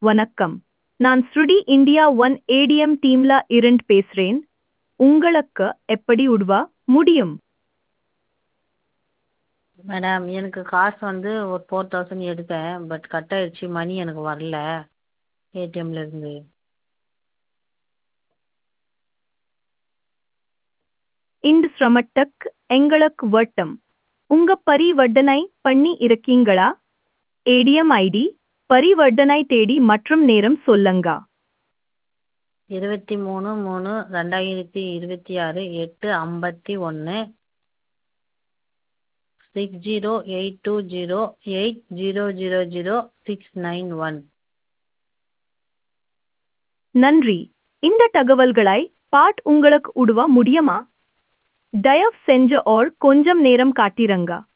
வணக்கம் நான் ஸ்ருடி இந்தியா ஒன் ஏடிஎம் டீம்ல இருந்து பேசுறேன் உங்களுக்கு எப்படி உதவ முடியும் மேடம் எனக்கு காசு வந்து ஒரு ஃபோர் தௌசண்ட் எடுத்தேன் பட் கட் ஆயிடுச்சு மணி எனக்கு வரல ஏடிஎம்லேருந்து இந்த சிரமத்துக்கு எங்களுக்கு வட்டம் உங்க பரிவர்த்தனை பண்ணி இருக்கீங்களா ஏடிஎம் ஐடி பரிவர்த்தனை தேதி மற்றும் நேரம் சொல்லுங்க இருபத்தி மூணு மூணு ரெண்டாயிரத்தி இருபத்தி ஆறு எட்டு ஐம்பத்தி ஒன்று six zero eight two zero eight zero zero zero six nine one நன்றி இந்த தகவல்களை பாட் உங்களுக்கு உதவ முடியுமா தயவு செஞ்சு ஓர் கொஞ்சம் நேரம் காட்டிருங்க